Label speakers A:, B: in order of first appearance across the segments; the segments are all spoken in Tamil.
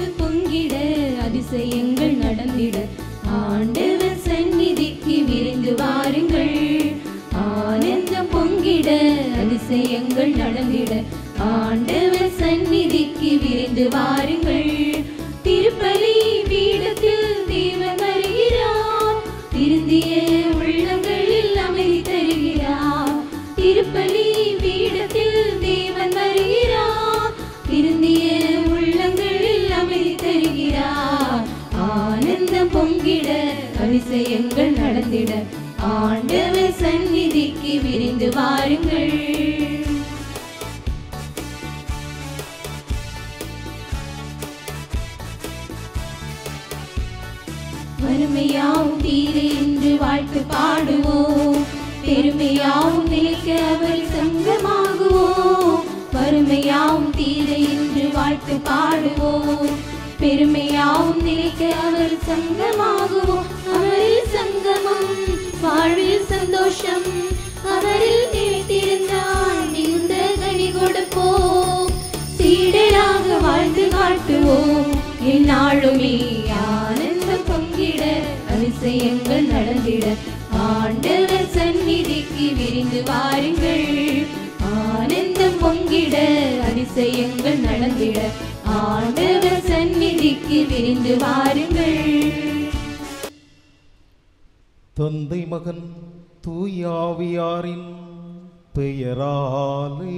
A: ஆனந்தம் பொங்கிட அதிசயங்கள் நடந்திட ஆண்டவர் சந்நிதிக்கு விரைந்து வாருங்கள் ஆனந்தம் பொங்கிட அதிசயங்கள் நடந்திட ஆண்டவர் சந்நிதிக்கு விரைந்து வாருங்கள் திருப்பலி பீடத்தில் தேவன் வருகிறார் திருந்திய உள்ளங்களில் அமைதி தருகிறார் திருப்பலி பீடத்தில் தேவன் வருகிறார் திருந்திய உள்ளங்களில் அமைதி தருகிறார் ஆனந்தம் பொங்கிட அதிசயங்கள் நடந்திட ஆண்டவர் சந்நிதிக்கு விரிந்து வாருங்கள் வறுமையாவும் தீர என்று வாழ்த்து பாடுவோம் பெருமையாவும் நிலைக்க அவர் சங்கமாகுவோம் வறுமையாவும் தீர என்று வாழ்த்து பாடுவோம் பெருமையாவும் நிலைக்க அவர் சங்கமாகுவோம் அவரில் சங்கமம் வாழ்வில் சந்தோஷம் அவரில் நிலைத்திருந்தால் மிகுந்த கனி கொடுப்போம் சீடராக வாழ்ந்து காட்டுவோம் எந்நாளுமே ஆனந்தம் பொங்கிட அதிசயங்கள் நடந்திட ஆண்டவர் சந்நிதிக்கு விரிந்து வாருங்கள் ஆனந்தம் பொங்கிட அதிசயங்கள் நடந்திட ஆண்டவர் சந்நிதிக்கு விரிந்து வாருங்கள்
B: தந்தை மகன் தூயாவியாரின் பெயராலே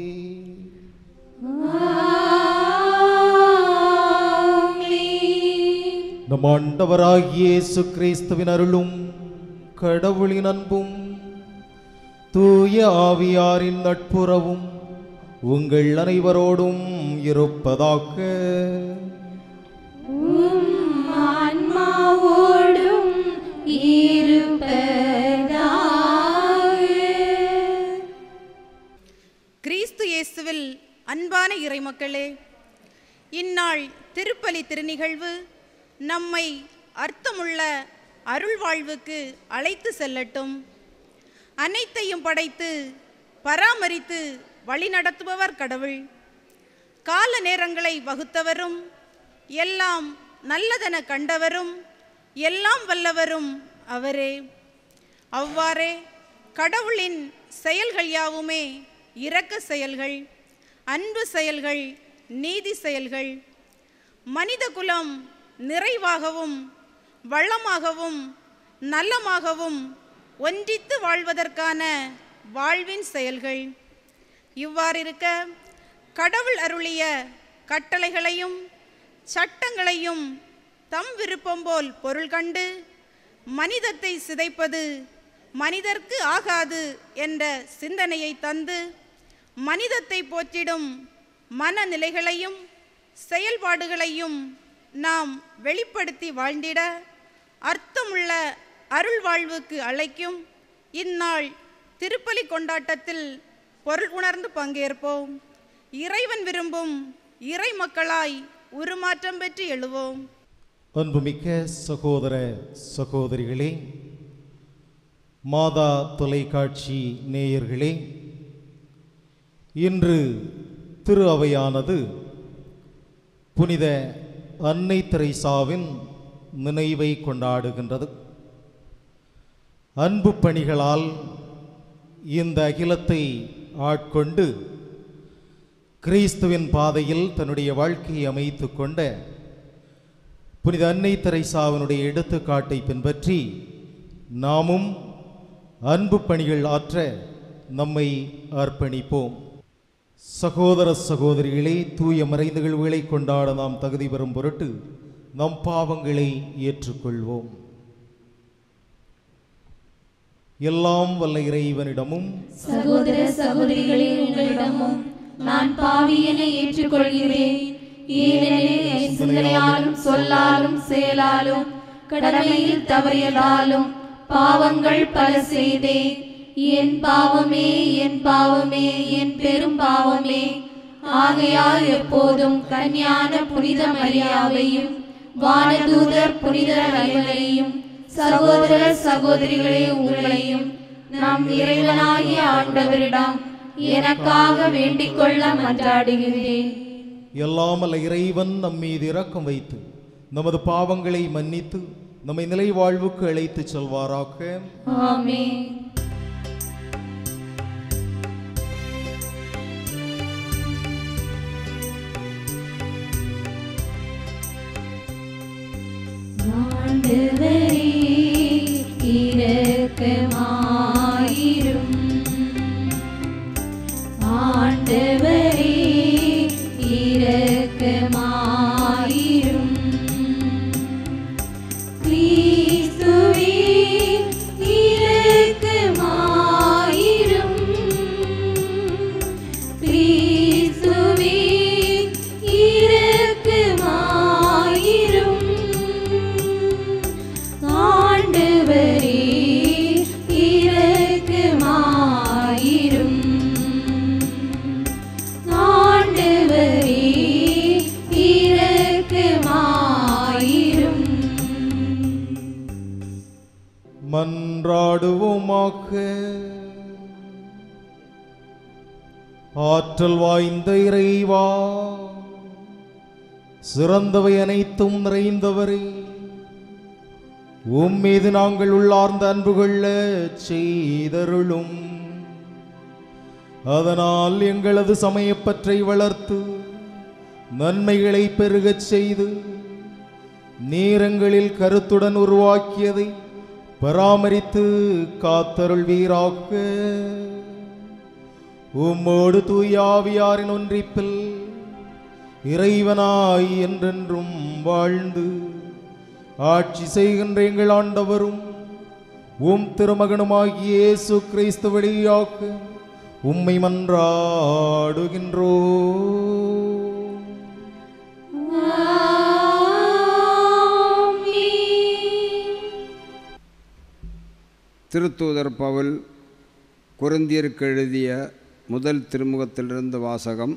A: ஆமென்.
B: நம் ஆண்டவராகிய இயேசு கிறிஸ்துவின் அருளும் கடவுளின் அன்பும் தூய ஆவியாரின் நட்புறவும் உங்கள் அனைவரோடும் இருப்பதாக
A: உம் ஆன்மாவோடும் இருப்பதாக
C: கிறிஸ்து இயேசுவில் அன்பான இறைமக்களே இந்நாள் திருப்பலி திருநிகழ்வு நம்மை அர்த்தமுள்ள அருள் வாழ்வுக்கு அழைத்து செல்லட்டும் அனைத்தையும் படைத்து பராமரித்து வழிநடத்துபவர் கடவுள் கால நேரங்களை வகுத்தவரும் எல்லாம் நல்லதென கண்டவரும் எல்லாம் வல்லவரும் அவரே அவ்வாறே கடவுளின் செயல்கள் யாவுமே இரக்க செயல்கள் அன்பு செயல்கள் நீதி செயல்கள் மனித குலம் நிறைவாகவும் வளமாகவும் நலமாகவும் ஒன்றித்து வாழ்வதற்கான வாழ்வின் செயல்கள் இவ்வாறிருக்க கடவுள் அருளிய கட்டளைகளையும் சட்டங்களையும் தம் விருப்பம் போல் பொருள் கண்டு மனிதத்தை சிதைப்பது மனிதர்க்கு ஆகாது என்ற சிந்தனையை தந்து மனிதத்தை போற்றிடும் மனநிலைகளையும் செயல்பாடுகளையும் நாம் வெளிப்படுத்தி வாழ்ந்திட அர்த்தமுள்ள அருள் வாழ்வுக்கு அழைக்கும் இந்நாள் திருப்பலி கொண்டாட்டத்தில் பொருள் உணர்ந்து பங்கேற்போம் இறைவன் விரும்பும் இறை மக்களாய் உருமாற்றம் பெற்று எழுவோம்
B: அன்புமிக்க சகோதர சகோதரிகளே மாதா தொலைக்காட்சி நேயர்களே இன்று திரு அவையானது புனித அன்னை தெரேசாவின் நினைவை கொண்டாடுகின்றது அன்பு பணிகளால் இந்த அகிலத்தை ஆட்கொண்டு கிறிஸ்துவின் பாதையில் தன்னுடைய வாழ்க்கையை அமைத்து கொண்ட புனித அன்னை தெரேசாவினுடைய எடுத்துக்காட்டை பின்பற்றி நாமும் அன்பு பணிகள் ஆற்ற நம்மை அர்ப்பணிப்போம் சகோதர சகோதரிகளே தூய மறைந்த நிகழ்வுகளை கொண்டாட நாம் தகுதி பெறும் பொருட்டு நம் பாவங்களை ஏற்றுக்கொள்வோம் எல்லாம் வல்ல இறைவனிடமும்
A: சகோதர சகோதரிகளே உங்களிடமும் நான் பாவியனை ஏற்றுக்கொள்கிறேன் ஏனெனில் என் சிந்தனையாலும் சொல்லாலும் செயலாலும் கடமையில் தவறியதாலும் பாவங்கள் பல செய்தேன் என் பாவமே என் பாவமே என் பெரும் பாவமே ஆகையால் எப்போதும் கன்னியான புனித மரியாவையும் வானதூதர் புனிதர் அனைவரையும் சகோதர சகோதரிகளே உங்களையும் நம் இறைவனாகிய ஆண்டவரிடம் எனக்காக வேண்டிக் கொள்ள மன்றாடுகிறேன்
B: எல்லாமல்ல இறைவன் நம் மீது இரக்கம் வைத்து நமது பாவங்களை மன்னித்து நம்மை நிலை வாழ்வுக்கு அழைத்துச் செல்வாராக
A: ஆமென் ஆண்டவரே இரக்கமாயிரும் ஆண்டவரே இரக்கமாயிரும் கிறிஸ்துவே இரக்கமாயிரும் கிறிஸ்துவே இரக்கமாயிரும் ஆண்டவரே இரக்கமாயிரும் ஆண்டவரே இரக்கமாயிரும்
B: மன்றாடுவோமாக ஆற்றல் வாய்ந்த இறைவா சிறந்தவை அனைத்தும் நிறைந்தவரே உம் மீது நாங்கள் உள்ளார்ந்த அன்பு கொள்ள செய்தருளும் அதனால் எங்களது சமயப்பற்றை வளர்த்து நன்மைகளை பெருகச் செய்து நீரங்களில் கருத்துடன் உருவாக்கியதை பராமரித்து காத்தருள்வீராக உம்மோடு தூயாவியாரின் ஒன்றிப்பில் இறைவனாய் என்றென்றும் வாழ்ந்து ஆட்சி செய்கின்ற எங்கள் ஆண்டவரும் உம் திருமகனுமாகிய இயேசு கிறிஸ்து வழியாக உம்மை மன்றாடுகின்றோ
D: திருத்தூதர் பவுல் குருந்தியருக்கு எழுதிய முதல் திருமுகத்திலிருந்து வாசகம்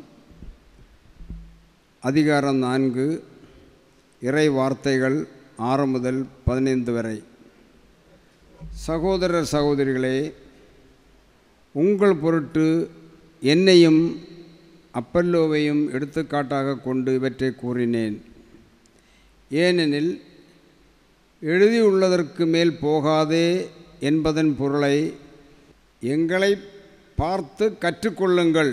D: அதிகாரம் நான்கு இறை வார்த்தைகள் ஆறு முதல் பதினைந்து வரை சகோதரர் சகோதரிகளே உங்கள் பொருட்டு என்னையும் அப்பல்லோவையும் எடுத்துக்காட்டாக கொண்டு இவற்றை கூறினேன் ஏனெனில் எழுதியுள்ளதற்கு மேல் போகாதே என்பதன் பொருளை எங்களை பார்த்து கற்றுக்கொள்ளுங்கள்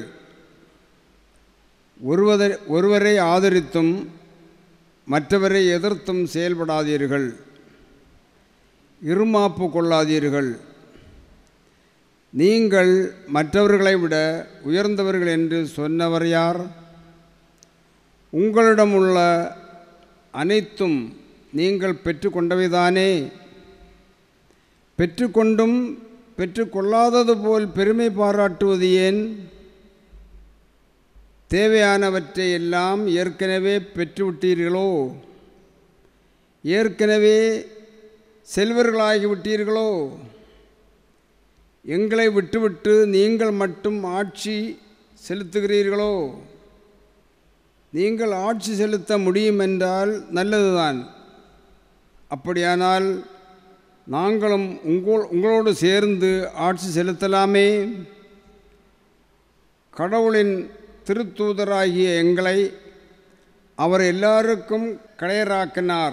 D: ஒருவதை ஒருவரை ஆதரித்தும் மற்றவரை எதிர்த்தும் செயல்படாதீர்கள் இருமாப்பு கொள்ளாதீர்கள் நீங்கள் மற்றவர்களை விட உயர்ந்தவர்கள் என்று சொன்னவர் யார் உங்களிடம் உள்ள அனைத்தும் நீங்கள் பெற்றுக்கொண்டவைதானே பெற்றுக்கொண்டும் பெற்றுக்கொள்ளாதது போல் பெருமை பாராட்டுவது ஏன் தேவையானவற்றை எல்லாம் ஏற்கனவே பெற்றுவிட்டீர்களோ ஏற்கனவே செல்வர்களாகிவிட்டீர்களோ எங்களை விட்டுவிட்டு நீங்கள் மட்டும் ஆட்சி செலுத்துகிறீர்களோ நீங்கள் ஆட்சி செலுத்த முடியும் என்றால் நல்லதுதான் அப்படியானால் நாங்களும் உங்கள் உங்களோடு சேர்ந்து ஆட்சி செலுத்தலாமே கடவுளின் திருத்தூதராகிய எங்களை அவர் எல்லாருக்கும் கடையராக்கினார்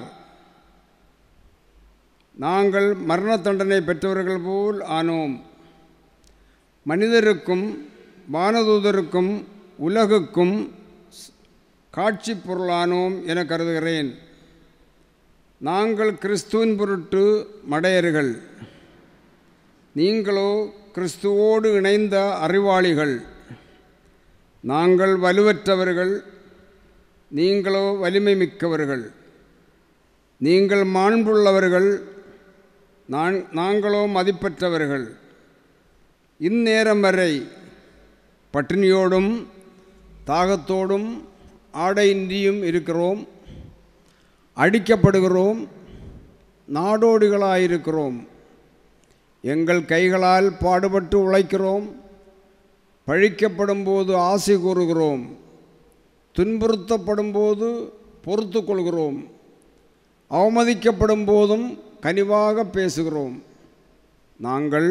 D: நாங்கள் மரண தண்டனை பெற்றவர்கள் போல் ஆனோம் மனிதருக்கும் வானதூதருக்கும் உலகுக்கும் காட்சி பொருளானோம் என கருதுகிறேன் நாங்கள் கிறிஸ்துவின் பொருட்டு மடையர்கள் நீங்களோ கிறிஸ்துவோடு இணைந்த அறிவாளிகள் நாங்கள் வலுவற்றவர்கள் நீங்களோ வலிமை மிக்கவர்கள் நீங்கள் மாண்புள்ளவர்கள் நான் நாங்களோ மதிப்பற்றவர்கள் இந்நேரம் வரை பட்டினியோடும் தாகத்தோடும் ஆடையின்றியும் இருக்கிறோம் அடிக்கப்படுகிறோம் நாடோடிகளாயிருக்கிறோம் எங்கள் கைகளால் பாடுபட்டு உழைக்கிறோம் பழிக்கப்படும் போது ஆசை கூறுகிறோம் துன்புறுத்தப்படும் போது பொறுத்து கொள்கிறோம் அவமதிக்கப்படும் போதும் கனிவாக பேசுகிறோம் நாங்கள்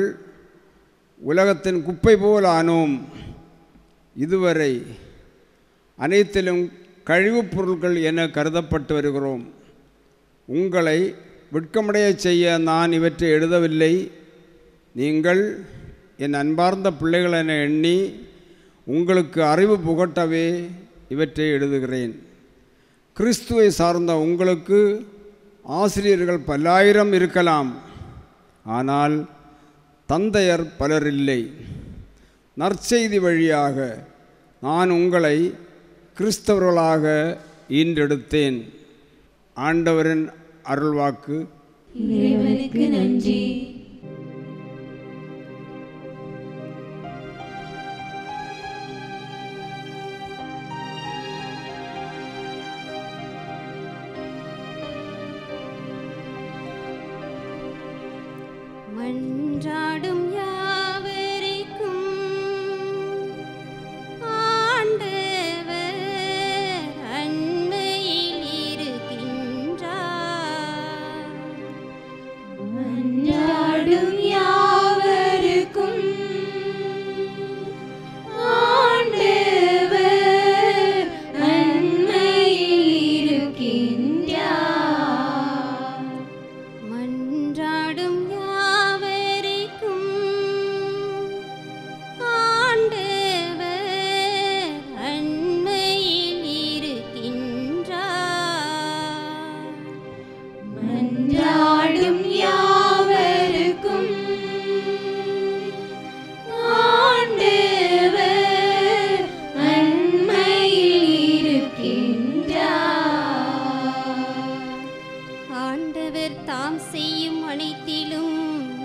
D: உலகத்தின் குப்பை போல் ஆனோம் இதுவரை அனைத்திலும் கழிவுப் பொருட்கள் என கருதப்பட்டு வருகிறோம் உங்களை வெட்கமடைய செய்ய நான் இவற்றை எழுதவில்லை நீங்கள் என் அன்பார்ந்த பிள்ளைகள் என எண்ணி உங்களுக்கு அறிவு புகட்டவே இவற்றை எழுதுகிறேன் கிறிஸ்துவை சார்ந்த உங்களுக்கு ஆசிரியர்கள் பல்லாயிரம் இருக்கலாம் ஆனால் தந்தையர் பலர் இல்லை நற்செய்தி வழியாக நான் உங்களை கிறிஸ்தவர்களாக ஈன்றெடுத்தேன் ஆண்டவரின் அருள்வாக்கு
A: இறைவனுக்கு நன்றி
E: மன்றாடும் யாவருக்கும் ஆண்டவர் அண்மையில் இருக்கின்றார்
A: மன்றாடும் யாவருக்கும் ஆண்டவர் அண்மையில் இருக்கின்றார்
E: மன்றாடும் யாவருக்கும் ஆண்டவர் அண்மையில் இருக்கின்றார்
A: மன்றாடும் யாவருக்கும் ஆண்டவர் அண்மையில் இருக்கின்றார்
E: ஆண்டவர் தாம் செய்யும் அனைத்திலும்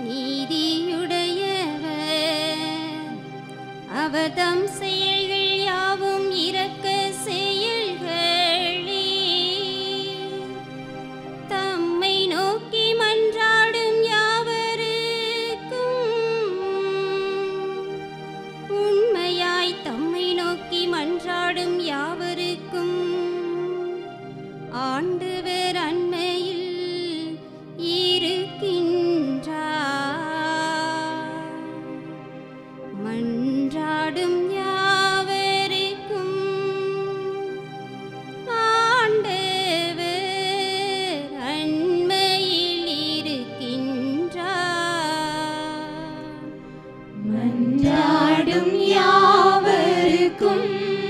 E: நீதியுடையவர் அவர் தம் செயல்கள் யாவும் இரக்க செயல்களே தம்மை நோக்கி மன்றாடும் யாவருக்கும் உண்மையாய் தம்மை நோக்கி மன்றாடும் யாவருக்கும் ஆண்டவர் அண்மையில் இருக்கின்றார் மன்றாடும் யாவருக்கும் ஆண்டவர் அண்மையில் இருக்கின்றார்
A: மன்றாடும் யாவருக்கும்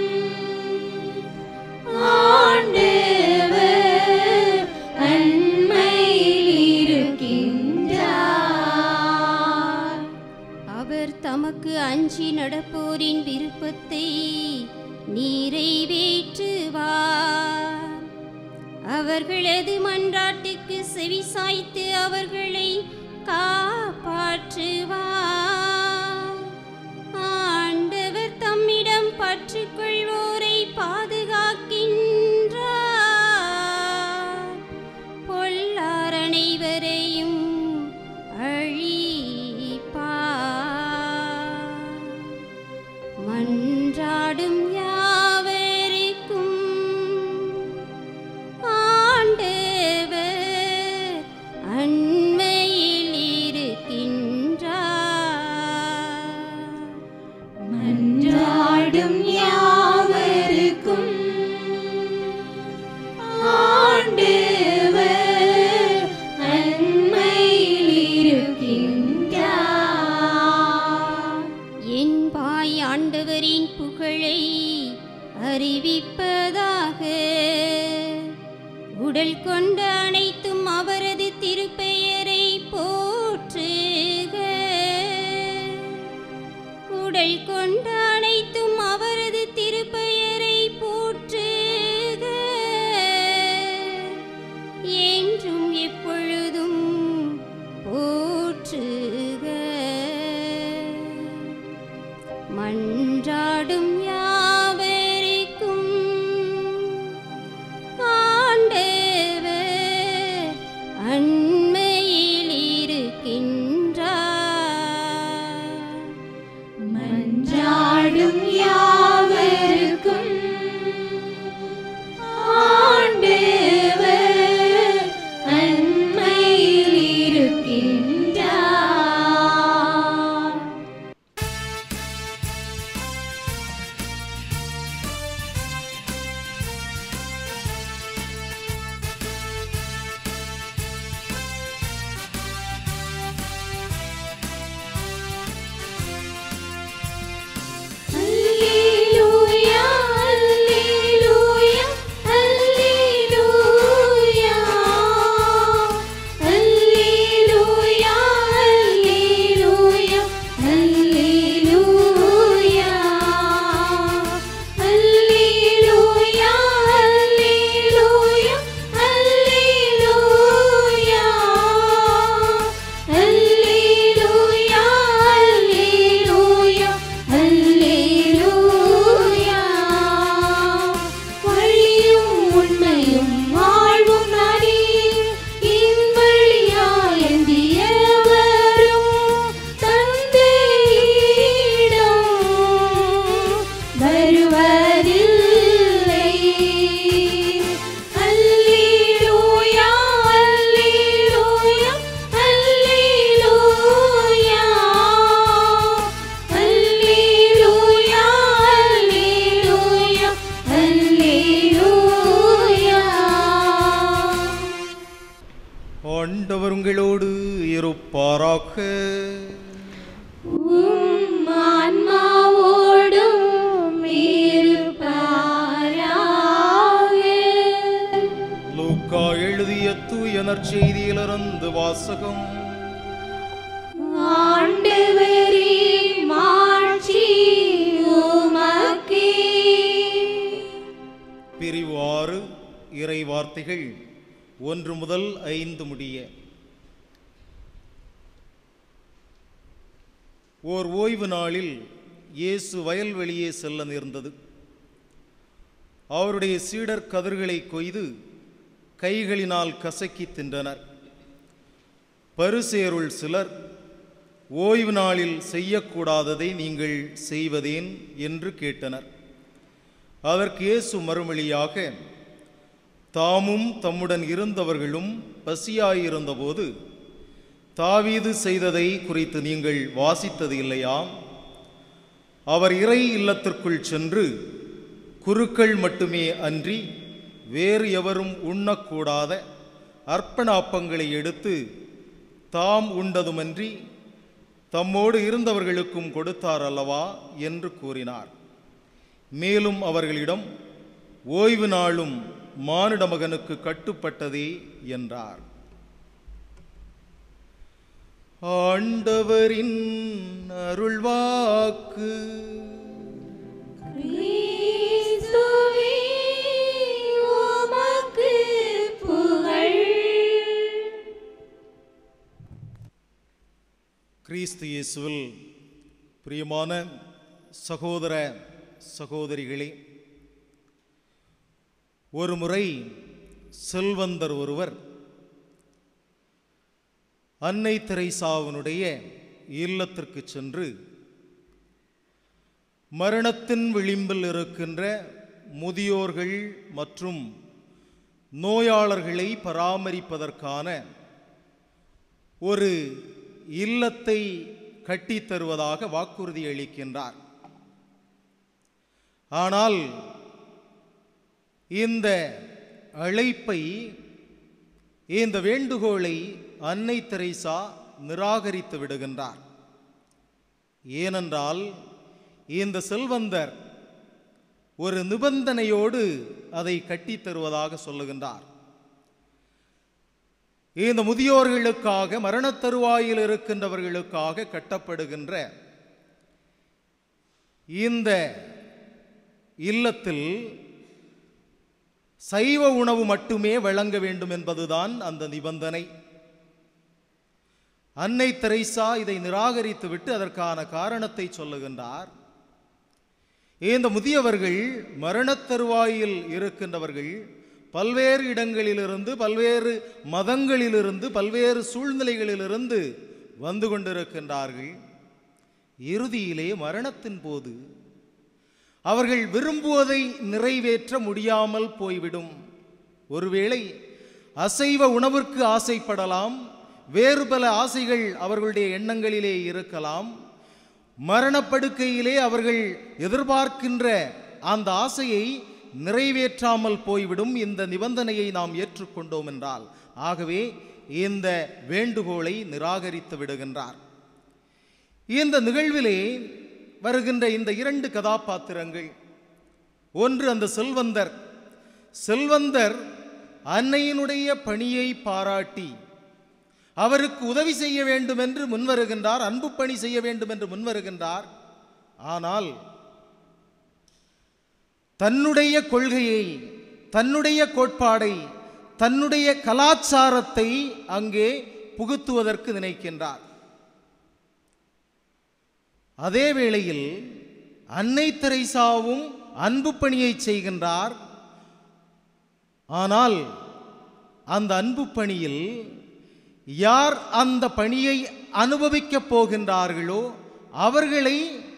A: ஆண்டவர் அண்மையில் இருக்கின்றார்
E: அவர் தமக்கு அஞ்சி நடப்போரின் விருப்பத்தை நிறைவேற்றுவார் அவர்களது மன்றாட்டுக்கு செவிசாய்த்து அவர்களை காப்பாற்றுவார் ஆண்டவர் தம்மிடம் பற்றுக்கொள்வோரை பாதுகாக்கின்றார் பொல்லார் அனைவரையும் அழிப்பார் மன்றாடும் யாவருக்கும் ஆண்டவர் அண்மையில் இருக்கின்றார்
A: மன்றாடும் யாவருக்கும் ஆண்டவர் அண்மையில் இருக்கின்றார்
E: என் வாய் ஆண்டவரின் புகழை அறிவிப்பதாக உடல் கொண்ட அனைத்தும் அவரது திருப்பெயரை போற்றுக உடல் கொண்ட அனைத்தும் அவரது திருப்பெயரை போற்றுக என்றும் எப்பொழுதும் போற்றுக மன்றாடும் யாவருக்கும் ஆண்டவர் அண்மையில் இருக்கின்றார்
A: மன்றாடும்
B: ஆண்டவர் உங்களோடு இருப்பாராக
A: உம் ஆன்மாவோடும் இருப்பாராக
B: லூக்கா எழுதிய தூய நற்செய்தியிலிருந்து வாசகம்
A: ஆண்டவரே மாட்சி உமக்கே
B: பிரிவு ஆறு இறை வார்த்தைகள் ஒன்று முதல் ஐந்து முடிய ஓர் ஓய்வு நாளில் இயேசு வயல்வெளியே செல்ல நேர்ந்தது அவருடைய சீடர் கதிர்களை கொய்து கைகளினால் கசக்கி தின்றனர் பரிசேருள் சிலர் ஓய்வு நாளில் செய்யக்கூடாததை நீங்கள் செய்வதேன் என்று கேட்டனர் அதற்கு இயேசு மறுமொழியாக தாமும் தம்முடன் இருந்தவர்களும் பசியாயிருந்தபோது தாவீது செய்ததை குறித்து நீங்கள் வாசித்தது இல்லையா அவர் இறை இல்லத்திற்குள் சென்று குருக்கள் மட்டுமே அன்றி வேறு எவரும் உண்ணக்கூடாத அர்ப்பண அப்பங்களை எடுத்து தாம் உண்டதுமன்றி தம்மோடு இருந்தவர்களுக்கும் கொடுத்தார் அல்லவா என்று கூறினார் மேலும் அவர்களிடம் ஓய்வு நாளும் மானிட மகனுக்கு கட்டுப்பட்டதே என்றார் ஆண்டவரின் அருள்வாக்கு
A: கிறிஸ்துவே உமக்கு புகழ்
B: கிறிஸ்து இயேசுவில் பிரியமான சகோதர சகோதரிகளே ஒரு முறை செல்வந்தர் ஒருவர் அன்னை தெரைசாவினுடைய இல்லத்திற்கு சென்று மரணத்தின் விளிம்பில் இருக்கின்ற முதியோர்கள் மற்றும் நோயாளர்களை பராமரிப்பதற்கான ஒரு இல்லத்தை கட்டித் தருவதாக வாக்குறுதி அளிக்கின்றார் ஆனால் இந்த அழைப்பை இந்த வேண்டுகோளை அன்னை தெரேசா நிராகரித்து விடுகின்றார் ஏனென்றால் இந்த செல்வந்தர் ஒரு நிபந்தனையோடு அதை கட்டித் தருவதாக சொல்லுகின்றார் இந்த முதியோர்களுக்காக மரணத் தருவாயில் இருக்கின்றவர்களுக்காக கட்டப்படுகின்ற இந்த இல்லத்தில் சைவ உணவு மட்டுமே வழங்க வேண்டும் என்பதுதான் அந்த நிபந்தனை அன்னை தெரேசா இதை நிராகரித்துவிட்டு அதற்கான காரணத்தை சொல்லுகின்றார் இந்த முதியவர்கள் மரணத் தருவாயில் இருக்கின்றவர்கள் பல்வேறு இடங்களிலிருந்து பல்வேறு மதங்களிலிருந்து பல்வேறு சூழ்நிலைகளிலிருந்து வந்து கொண்டிருக்கின்றார்கள் இறுதியிலே மரணத்தின் போது அவர்கள் விரும்புவதை நிறைவேற்ற முடியாமல் போய்விடும் ஒருவேளை அசைவ உணவிற்கு ஆசைப்படலாம் வேறு பல ஆசைகள் அவர்களுடைய எண்ணங்களிலே இருக்கலாம் மரணப்படுக்கையிலே அவர்கள் எதிர்பார்க்கின்ற அந்த ஆசையை நிறைவேற்றாமல் போய்விடும் இந்த நிபந்தனையை நாம் ஏற்றுக்கொண்டோம் என்றால் ஆகவே இந்த வேண்டுகோளை நிராகரித்து விடுகின்றார் இந்த நிகழ்விலே வருகின்ற இந்த இரண்டு கதாபாத்திரங்கள் ஒன்று அந்த செல்வந்தர் செல்வந்தர் அன்னையினுடைய பணியை பாராட்டி அவருக்கு உதவி செய்ய வேண்டும் என்று முன்வருகின்றார் அன்பு பணி செய்ய வேண்டும் என்று முன்வருகின்றார் ஆனால் தன்னுடைய கொள்கையை தன்னுடைய கோட்பாடை தன்னுடைய கலாச்சாரத்தை அங்கே புகுத்துவதற்கு நினைக்கின்றார் அதே வேளையில் அன்னை தெரேசாவும் அன்பு பணியை செய்கின்றார் ஆனால் அந்த அன்பு பணியில் யார் அந்த பணியை அனுபவிக்கப் போகின்றார்களோ அவர்களை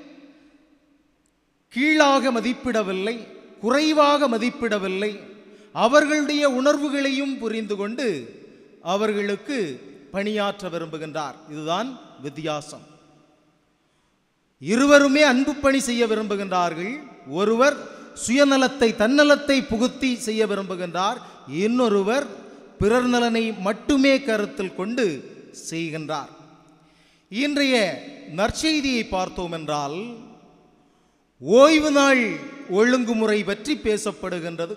B: கீழாக மதிப்பிடவில்லை குறைவாக மதிப்பிடவில்லை அவர்களுடைய உணர்வுகளையும் புரிந்து கொண்டு அவர்களுக்கு பணியாற்ற விரும்புகின்றார் இதுதான் வித்தியாசம் இருவருமே அன்பு பணி செய்ய விரும்புகின்றார்கள் ஒருவர் சுயநலத்தை தன்னலத்தை புகுத்தி செய்ய விரும்புகின்றார் இன்னொருவர் பிறர் நலனை மட்டுமே கருத்தில் கொண்டு செய்கின்றார் இன்றைய நற்செய்தியை பார்த்தோம் என்றால் ஓய்வு நாள் ஒழுங்குமுறை பற்றி பேசப்படுகின்றது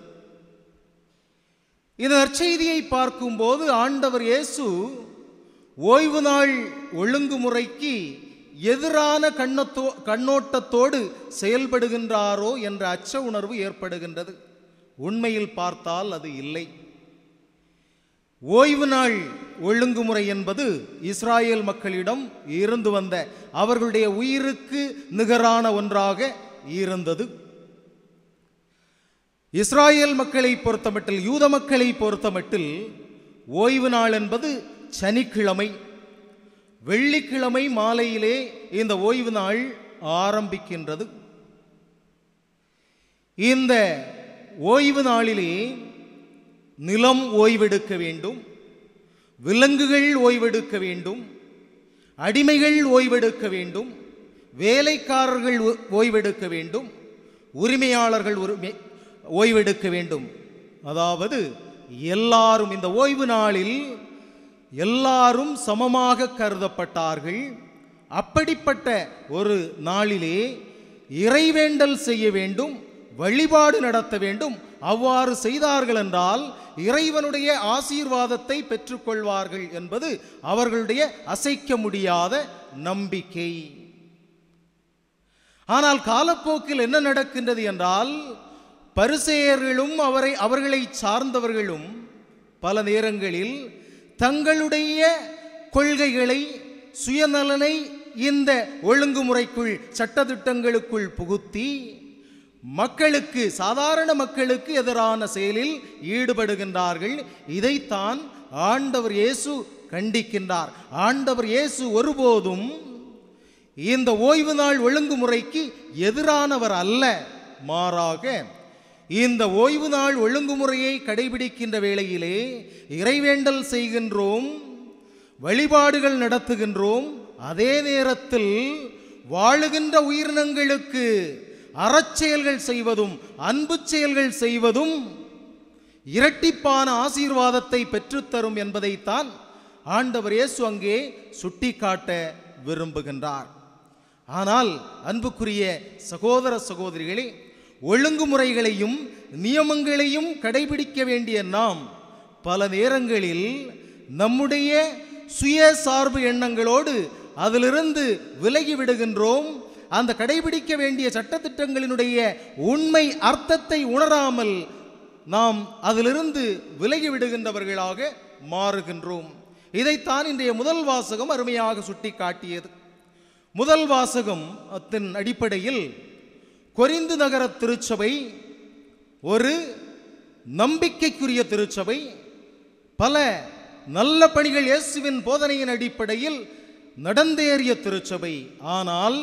B: இந்த நற்செய்தியை பார்க்கும்போது ஆண்டவர் இயேசு ஓய்வு நாள் ஒழுங்குமுறைக்கு எதிரான கண்ணத்தோ கண்ணோட்டத்தோடு செயல்படுகின்றாரோ என்ற அச்ச உணர்வு ஏற்படுகின்றது உண்மையில் பார்த்தால் அது இல்லை ஓய்வு நாள் ஒழுங்குமுறை என்பது இஸ்ராயேல் மக்களிடம் இருந்து வந்த அவர்களுடைய உயிருக்கு நிகரான ஒன்றாக இருந்தது இஸ்ராயேல் மக்களை பொறுத்தமட்டில் யூத மக்களை பொறுத்தமட்டில் ஓய்வு நாள் என்பது சனிக்கிழமை வெள்ளிக்கிழமை மாலையிலே இந்த ஓய்வு நாள் ஆரம்பிக்கின்றது இந்த ஓய்வு நாளிலே நிலம் ஓய்வெடுக்க வேண்டும் விலங்குகள் ஓய்வெடுக்க வேண்டும் அடிமைகள் ஓய்வெடுக்க வேண்டும் வேலைக்காரர்கள் ஓ- ஓய்வெடுக்க வேண்டும் உரிமையாளர்கள் உரிமை ஓய்வெடுக்க வேண்டும் அதாவது எல்லாரும் இந்த ஓய்வு நாளில் எல்லாரும் சமமாக கருதப்பட்டார்கள் அப்படிப்பட்ட ஒரு நாளிலே இறைவேண்டல் செய்ய வேண்டும் வழிபாடு நடத்த வேண்டும் அவ்வாறு செய்தார்கள் என்றால் இறைவனுடைய ஆசீர்வாதத்தை பெற்றுக்கொள்வார்கள் என்பது அவர்களுடைய அசைக்க முடியாத நம்பிக்கை ஆனால் காலப்போக்கில் என்ன நடக்கின்றது என்றால் பரிசேயர்களும் அவரை அவர்களை சார்ந்தவர்களும் பல நேரங்களில் தங்களுடைய கொள்கைகளை சுயநலனை இந்த ஒழுங்குமுறைக்குள் சட்டதிட்டங்களுக்குள் புகுத்தி மக்களுக்கு சாதாரண மக்களுக்கு எதிரான செயலில் ஈடுபடுகின்றார்கள் இதைத்தான் ஆண்டவர் இயேசு கண்டிக்கின்றார் ஆண்டவர் இயேசு ஒருபோதும் இந்த ஓய்வு நாள் ஒழுங்குமுறைக்கு எதிரானவர் அல்ல மாறாக இந்த ஓய்வு நாள் ஒழுங்குமுறையை கடைபிடிக்கின்ற வேளையிலே இறைவேண்டல் செய்கின்றோம் வழிபாடுகள் நடத்துகின்றோம் அதே நேரத்தில் வாழுகின்ற உயிரினங்களுக்கு அறச்செயல்கள் செய்வதும் அன்பு செயல்கள் செய்வதும் இரட்டிப்பான ஆசீர்வாதத்தை பெற்றுத்தரும் என்பதைத்தான் ஆண்டவர் இயேசு அங்கே சுட்டிக்காட்ட விரும்புகின்றார் ஆனால் அன்புக்குரிய சகோதர சகோதரிகளே ஒழுங்குமுறைகளையும் நியமங்களையும் கடைபிடிக்க வேண்டிய நாம் பல நேரங்களில் நம்முடைய சுய சார்பு எண்ணங்களோடு அதிலிருந்து விலகி விடுகின்றோம் அந்த கடைபிடிக்க வேண்டிய சட்டத்திட்டங்களினுடைய உண்மை அர்த்தத்தை உணராமல் நாம் அதிலிருந்து விலகி விடுகின்றவர்களாக மாறுகின்றோம் இதைத்தான் இன்றைய முதல் வாசகம் அருமையாக சுட்டி காட்டியது முதல் வாசகம் அத்தின் அடிப்படையில் கொரிந்து நகர திருச்சபை ஒரு நம்பிக்கைக்குரிய திருச்சபை பல நல்ல பணிகள் இயேசுவின் போதனையின் அடிப்படையில் நடந்தேறிய திருச்சபை ஆனால்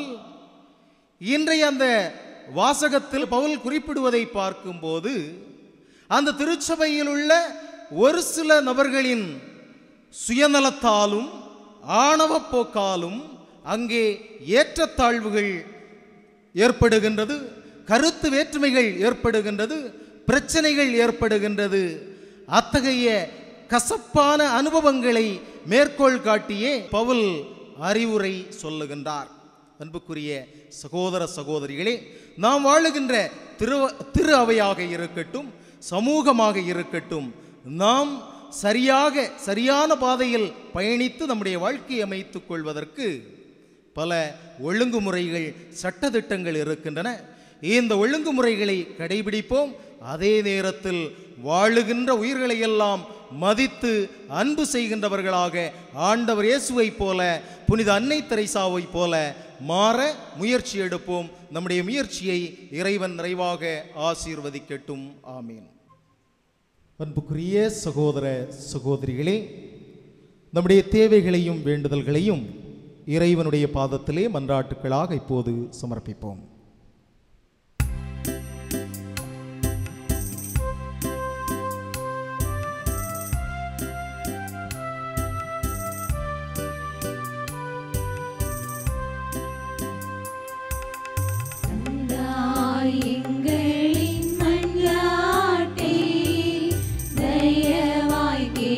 B: இன்றைய அந்த வாசகத்தில் பவுல் குறிப்பிடுவதை பார்க்கும்போது அந்த திருச்சபையில் உள்ள ஒரு சில நபர்களின் சுயநலத்தாலும் ஆணவப் போக்காலும் அங்கே ஏற்றத்தாழ்வுகள் ஏற்படுகின்றது கருத்து வேற்றுமைகள் ஏற்படுகின்றது பிரச்சனைகள் ஏற்படுகின்றது அத்தகைய கசப்பான அனுபவங்களை மேற்கோள் காட்டியே பவுல் அறிவுரை சொல்லுகின்றார் அன்புக்குரிய சகோதர சகோதரிகளே நாம் வாழுகின்ற திரு திரு அவையாக இருக்கட்டும் சமூகமாக இருக்கட்டும் நாம் சரியாக சரியான பாதையில் பயணித்து நம்முடைய வாழ்க்கையை அமைத்துக் கொள்வதற்கு பல ஒழுங்குமுறைகள் சட்டதிட்டங்கள் இருக்கின்றன இந்த ஒழுங்குமுறைகளை கடைபிடிப்போம் அதே நேரத்தில் வாழுகின்ற உயிர்களை எல்லாம் மதித்து அன்பு செய்கின்றவர்களாக ஆண்டவர் இயேசுவைப் போல புனித அன்னை தெரைசாவைப் போல மாற முயற்சி எடுப்போம் நம்முடைய முயற்சியை இறைவன் நிறைவாக ஆசீர்வதிக்கட்டும் ஆமீன் அன்புக்குரிய சகோதர சகோதரிகளே நம்முடைய தேவைகளையும் வேண்டுதல்களையும் இறைவனுடைய பாதத்திலே மன்றாட்டுக்களாக இப்போது சமர்ப்பிப்போம்
A: தந்தாய் எங்களின் மன்றாட்டை தயவாய் கேட்டருளும்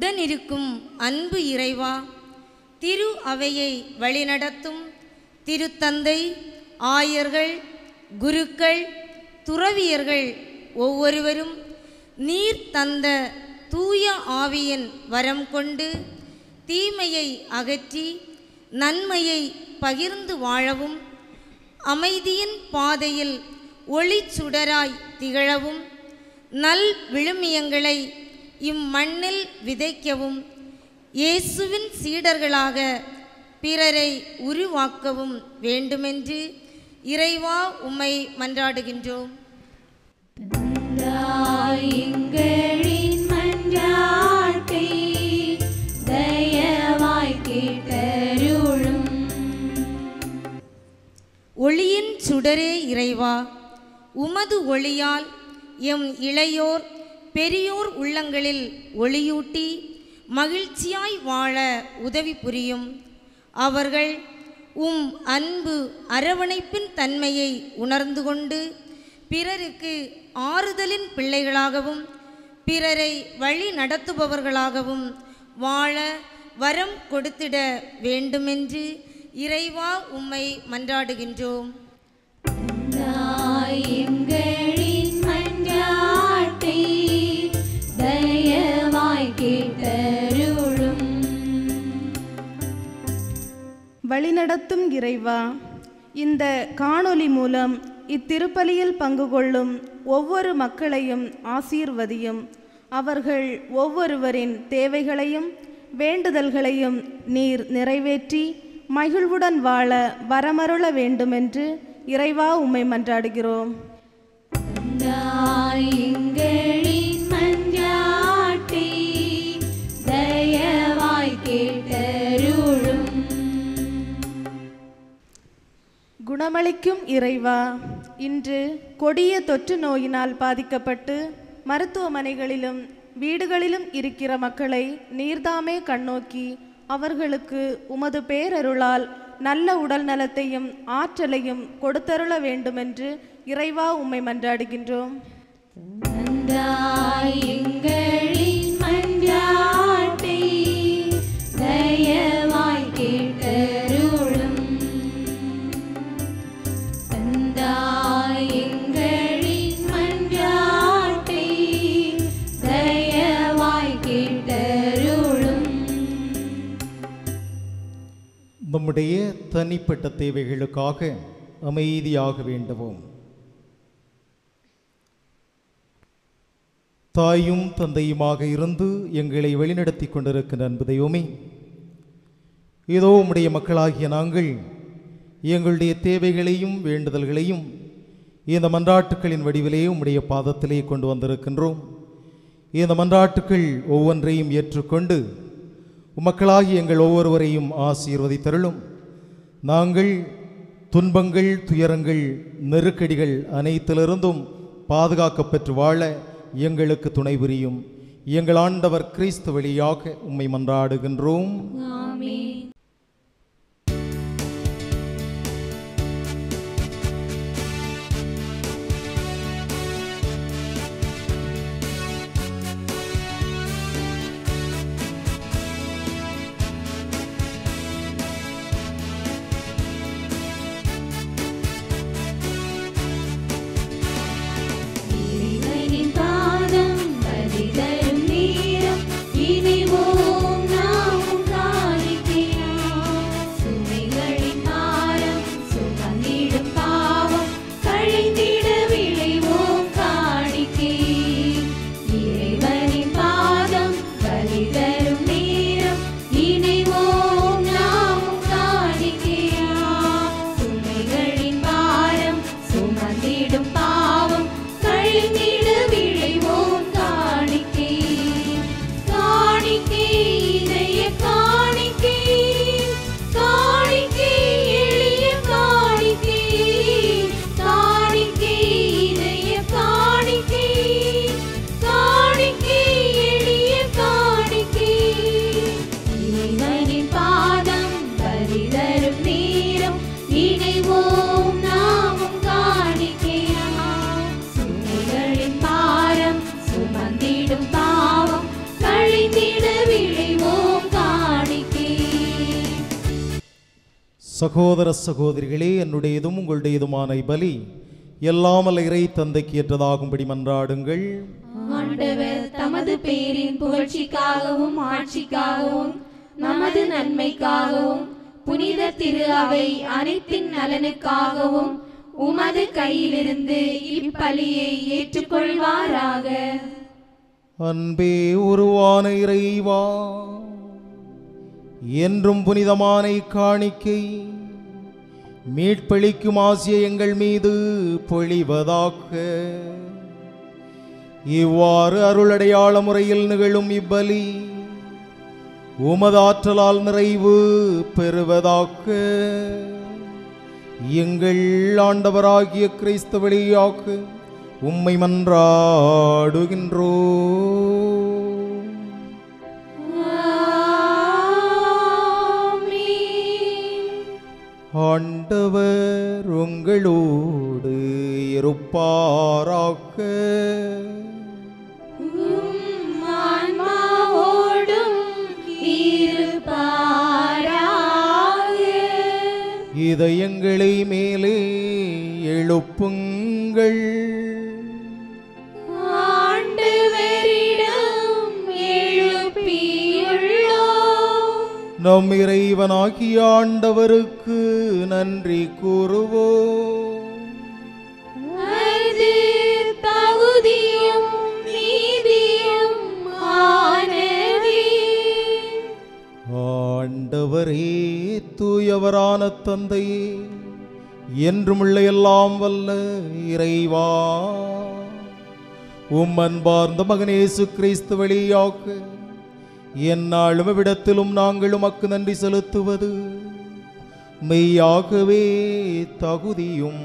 F: உடனிருக்கும் அன்பு இறைவா திரு அவையை வழிநடத்தும் திருத்தந்தை ஆயர்கள் குருக்கள் துறவியர்கள் ஒவ்வொருவரும் நீர் தந்த தூய ஆவியின் வரம் கொண்டு தீமையை அகற்றி நன்மையை பகிர்ந்து வாழவும் அமைதியின் பாதையில் ஒளிச்சுடராய் திகழவும் நல் விழுமியங்களை இம்மண்ணில் விதைக்கவும் இயேசுவின் சீடர்களாக பிறரை உருவாக்கவும் வேண்டுமென்று இறைவா உம்மை மன்றாடுகின்றோம்
A: எங்களின் மன்றாட்டை தயவாய் கேட்டருளும்
F: ஒளியின் சுடரே இறைவா உமது ஒளியால் எம் இளையோர் பெரியோர் உள்ளங்களில் ஒளியூட்டி மகிழ்ச்சியாய் வாழ உதவி புரியும் அவர்கள் உம் அன்பு அரவணைப்பின் தன்மையை உணர்ந்து கொண்டு பிறருக்கு ஆறுதலின் பிள்ளைகளாகவும் பிறரை வழி நடத்துபவர்களாகவும் வாழ வரம் கொடுத்திட வேண்டுமென்று இறைவா உம்மை மன்றாடுகின்றோம்
A: எங்களின் மன்றாட்டை தயவாய் கேட்டருளும்
C: வழிநடத்தும் இறைவா இந்த காணொளி மூலம் இத்திருப்பலியில் பங்கு கொள்ளும் ஒவ்வொரு மக்களையும் ஆசீர்வதியும் அவர்கள் ஒவ்வொருவரின் தேவைகளையும் வேண்டுதல்களையும் நீர் நிறைவேற்றி மகிழ்வுடன் வாழ வரமருள வேண்டுமென்று இறைவா உம்மை மன்றாடுகிறோம்
A: எங்களின் மன்றாட்டை தயவாய் கேட்டருளும்
C: குணமளிக்கும் இறைவா இன்று கொடிய தொற்று நோயினால் பாதிக்கப்பட்டு மருத்துவமனைகளிலும் வீடுகளிலும் இருக்கிற மக்களை நீர்தாமே கண்ணோக்கி அவர்களுக்கு உமது பேரருளால் நல்ல உடல் நலத்தையும் ஆற்றலையும் கொடுத்தருள வேண்டுமென்று இறைவா உம்மை மன்றாடுகின்றோம்
A: எங்களின் மன்றாட்டை தயவாய் கேட்டருளும் தந்தாய் எங்களின் மன்றாட்டை தயவாய் கேட்டருளும்
B: நம்முடைய தனிப்பட்ட தேவைகளுக்காக அமைதியாக வேண்டுவோம் தாயும் தந்தையுமாக இருந்து எங்களை வழிநடத்தி கொண்டிருக்கின்ற அன்பு தெய்வமே இதோ உம்முடைய மக்களாகிய நாங்கள் எங்களுடைய தேவைகளையும் வேண்டுதல்களையும் இந்த மன்றாட்டுக்களின் வடிவிலே உம்முடைய பாதத்திலே கொண்டு வந்திருக்கின்றோம் இந்த மன்றாட்டுக்கள் ஒவ்வொன்றையும் ஏற்றுக்கொண்டு உமக்களாகி எங்கள் ஒவ்வொருவரையும் ஆசீர்வதித்தருளும் நாங்கள் துன்பங்கள் துயரங்கள் நெருக்கடிகள் அனைத்திலிருந்தும் பாதுகாக்கப் பெற்று வாழ எங்களுக்கு துணை புரியும் எங்கள் ஆண்டவர் கிறிஸ்து வழியாக உம்மை மன்றாடுகின்றோம்
A: ஆமென் இறைவனின் பாதம் பதிதரும் நேரம் இணைவோம் நாமும் காணிக்கையாம். சுமைகளின் பாரம் சுமந்திடும் பாவம் கழிந்திட விளைவோம் காணிக்கை. இறைவனின் பாதம் பதிதரும் நேரம் இணைவோம் நாமும் காணிக்கையாம். சுமைகளின் பாரம் சுமந்திடும் பாவம் கழிந்திட விழைவோம் காணிக்கை காணிக்கை இதய காணிக்கை காணிக்கை எளிய காணிக்கை காணிக்கை இதய காணிக்கை காணிக்கை எளிய காணிக்கை இறைவனின் பாதம் பரிதரும் நேரம் இணைவோம் நாமும் காணிக்கையாம் சுமைகளின் பாரம் சுமந்திடும் பாவம் கழிந்திட
B: சகோதர சகோதரிகளே என்னுடையதும் உங்களுடையதுமான பலி எல்லாமல்ல இறை தந்தைக்கு ஏற்றதாகும்படி மன்றாடுங்கள்
A: ஆண்டவர் தமது பேரின் புகழ்ச்சிக்காகவும் ஆட்சிக்காகவும் நமது நன்மைக்காகவும் புனித திரு அவை அனைத்தின் நலனுக்காகவும் உமது கையிலிருந்து இப்பலியை ஏற்றுக்கொள்வாராக
B: அன்பே உருவான இறைவா என்றும் புனிதமான காணிக்கை மீட்பளிக்கும் ஆசிய எங்கள் மீது பொழிவதாக்க இவ்வாறு அருளடையாள முறையில் நிகழும் இவ்வலி உமது ஆற்றலால் நிறைவு பெறுவதாக்க எங்கள் ஆண்டவராகிய கிறிஸ்து வழியாக்கு உம்மை மன்றாடுகின்றோ ஆண்டவர் உங்களோடு இருப்பாராக
A: ஆன்மாவோடும் இருப்பாராக
B: இதயங்களை மேலே எழுப்புங்கள்
A: ஆண்டவரிடம் எழுப்பியுள்ளோம்
B: நம் இறைவனாகிய ஆண்டவருக்கு நன்றி கூறுவோம்
A: அது தகுதியும் நீதியும் ஆனதே
B: ஆண்டவரே தூயவரான தந்தையே என்றுமுள்ள எல்லாம் வல்ல இறைவா உம் அன்பார்ந்த மகனேசு கிறிஸ்து வழியாக எந்நாளும் விடத்திலும் நாங்கள் உமக்கு நன்றி செலுத்துவது மெய்யாகவே தகுதியும்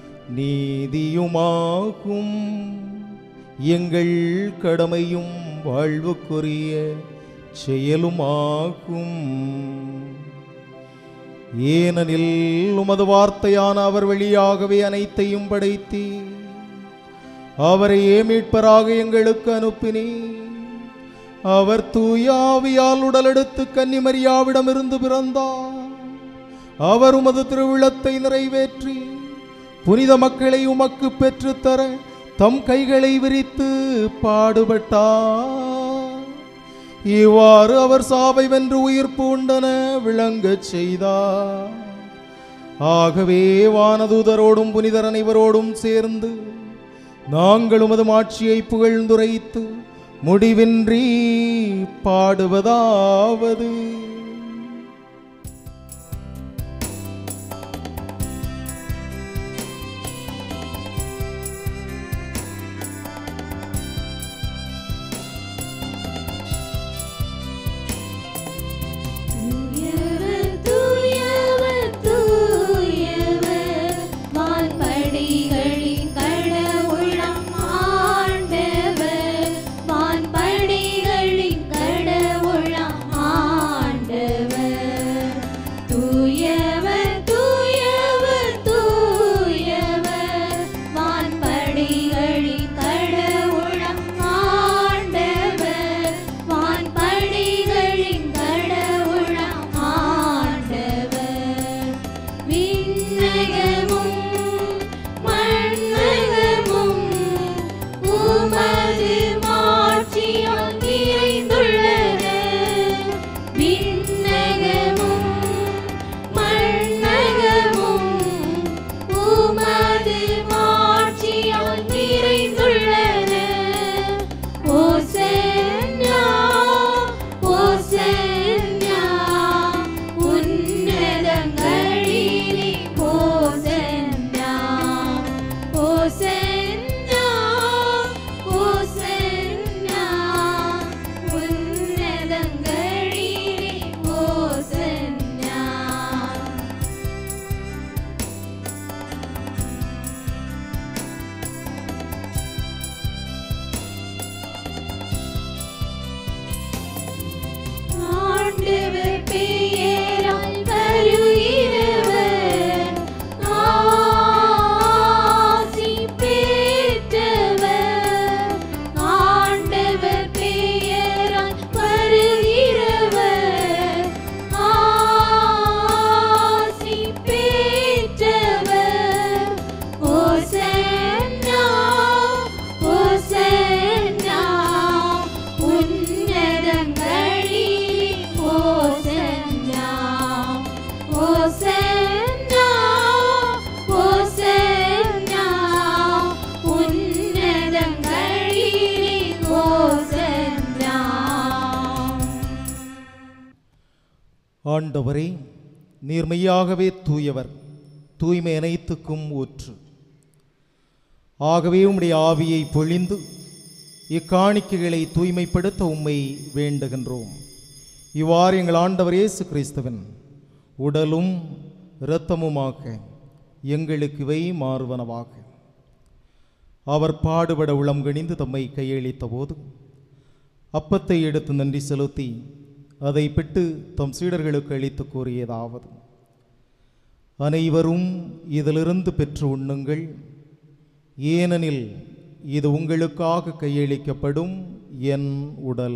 B: நீதியுமாகும் எங்கள் கடமையும் வாழ்வுக்குரிய செயலுமாகும் ஏனெனில் உமது வார்த்தையான அவர் வழியாகவே அனைத்தையும் படைத்தீ அவரையே மீட்பராக எங்களுக்கு அனுப்பினீர் அவர் தூயாவியால் உடலெடுத்து கன்னிமரியாவிடமிருந்து பிறந்தார் அவர் உமது திருவிழத்தை நிறைவேற்றி புனித மக்களை உமக்கு பெற்றுத்தர தம் கைகளை விரித்து பாடுபட்டார் இவ்வாறு அவர் சாவை வென்று உயிர் பூண்டன விளங்கச் செய்தார் ஆகவே வானதூதரோடும் புனிதர் அனைவரோடும் சேர்ந்து நாங்கள் உமது மாட்சியை புகழ்ந்துரைத்து முடிவின்றி பாடுவதாவது
A: தூயவர் தூயவர் தூயவர் வான்படிகளின் கடவுளம் ஆண்டவர் வான்படிகளின் கடவுளம் ஆண்டவர் ஓசன்னா ஓசன்னா ஓசன்னா உன்னதங்களிலே ஓசன்னா
B: ஆண்டவரே நீர் மெய்யாகவே தூயவர் தூய்மை அனைத்துக்கும் ஊற்று ஆகவே உம்முடைய ஆவியை பொழிந்து இக்காணிக்கைகளை தூய்மைப்படுத்த உம்மை வேண்டுகின்றோம் இவ்வாறு எங்கள் ஆண்டவர் இயேசு கிறிஸ்துவின் உடலும் இரத்தமுமாக எங்களுக்கு இவை மாறுவனவாக அவர் பாடுபட உளம் கணிந்து தம்மை கையளித்த போது அப்பத்தை எடுத்து நன்றி செலுத்தி அதை பிட்டு தம் சீடர்களுக்கு அளித்து கூறியதாவது அனைவரும் இதிலிருந்து பெற்று உண்ணுங்கள் ஏனெனில் இது உங்களுக்காக கையளிக்கப்படும் என் உடல்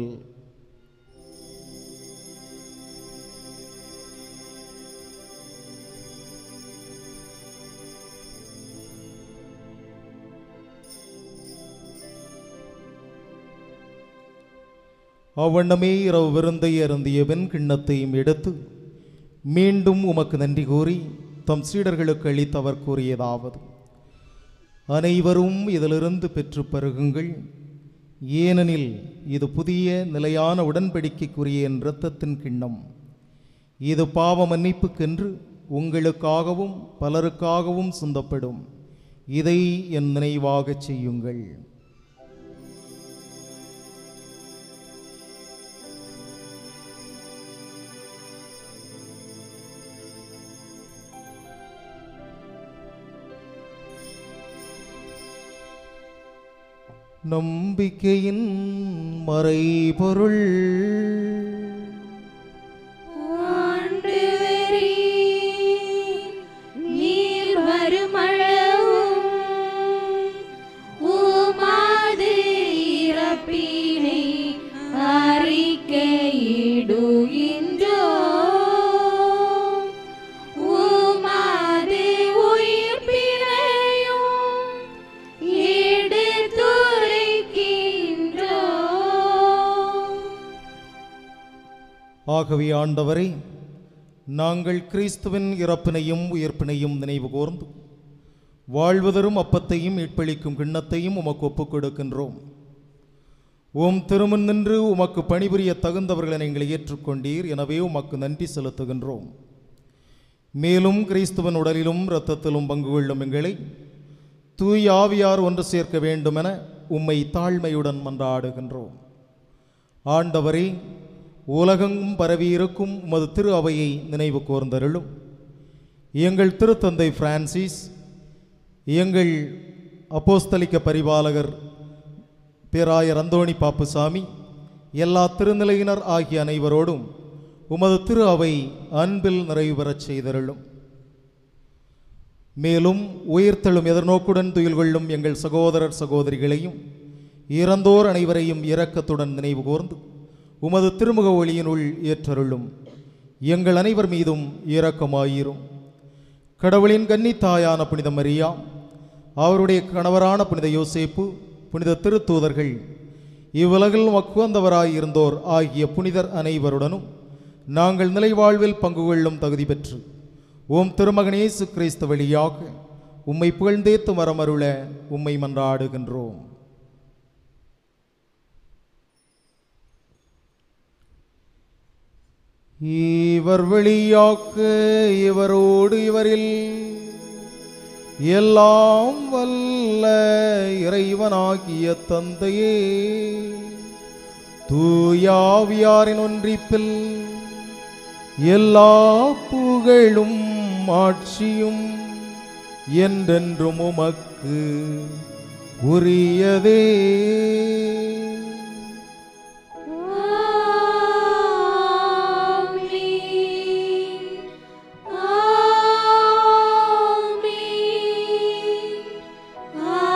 B: அவ்வண்ணமே இரவு விருந்தை அருந்தியவன் கிண்ணத்தையும் எடுத்து மீண்டும் உமக்கு நன்றி கூறி தம் சீடர்களுக்கு அளித்து அவர் கூறியதாவது அனைவரும் இதிலிருந்து பெற்று பருகுங்கள் ஏனெனில் இது புதிய நிலையான உடன்படிக்கைக்குரிய என் இரத்தத்தின் கிண்ணம் இது பாவ மன்னிப்புக்கென்று உங்களுக்காகவும் பலருக்காகவும் சிந்தப்படும் இதை என் நினைவாகச் செய்யுங்கள் நம்பிக்கையின் மறைபொருள்
A: ஆண்டவரே, நீர் வருமளவும் உமது இறப்பினை அறிக்கையிடுகின்றோம். உமது உயிர்ப்பினையும் எடுத்துரைக்கின்றோம்.
B: ஆகவே ஆண்டவரே நாங்கள் கிறிஸ்துவின் இறப்பினையும் உயிர்ப்பினையும் நினைவு கூர்ந்து வாழ்வதரும் அப்பத்தையும் மீட்பளிக்கும் கிண்ணத்தையும் உமக்கு ஒப்புக் கொடுக்கின்றோம் உம் திருமுன் நின்று உமக்கு பணிபுரிய தகுந்தவர்களை நீங்கள் ஏற்றுக்கொண்டீர் எனவே உமக்கு நன்றி செலுத்துகின்றோம் மேலும் கிறிஸ்துவன் உடலிலும் இரத்தத்திலும் பங்கு கொள்ளும் எங்களை தூய் ஆவியார் ஒன்று சேர்க்க வேண்டுமென உம்மை தாழ்மையுடன் மன்றாடுகின்றோம் ஆண்டவரே உலகெங்கும் பரவியிருக்கும் உமது திரு அவையை நினைவு கூர்ந்தருளும் எங்கள் திருத்தந்தை பிரான்சிஸ் எங்கள் அப்போஸ்தலிக்க பரிபாலகர் பேராயர் அந்தோணி பாப்புசாமி எல்லா திருநிலையினர் ஆகிய அனைவரோடும் உமது திரு அவை அன்பில் நிறைவு பெறச் செய்தருளும் மேலும் உயிர்த்தெழும் எதிர்நோக்குடன் துயில் கொள்ளும் எங்கள் சகோதரர் சகோதரிகளையும் இறந்தோர் அனைவரையும் இரக்கத்துடன் நினைவு கூர்ந்து உமது திருமுக ஒளியினுள் ஏற்றருளும் எங்கள் அனைவர் மீதும் இரக்கமாயிரும் கடவுளின் கன்னித்தாயான புனித மரியா அவருடைய கணவரான புனித யோசேப்பு புனித திருத்தூதர்கள் இவ்வுலகில் மக்குவந்தவராய் இருந்தோர் ஆகிய புனிதர் அனைவருடனும் நாங்கள் நிலைவாழ்வில் பங்கு கொள்ளும் தகுதி பெற்று ஓம் திருமகன் இயேசு கிறிஸ்து வழியாக உம்மை புகழ்ந்தேத்து மரமருள உம்மை மன்றாடுகின்றோம் இவர் வழியாக்க இவரோடு இவரில் எல்லாம் வல்ல இறைவனாகிய தந்தையே தூயாவியாரின் ஒன்றிப்பில் எல்லா புகழும் ஆட்சியும் என்றென்றும் உமக்கு உரியதே
A: ஆமென். ஆமென்.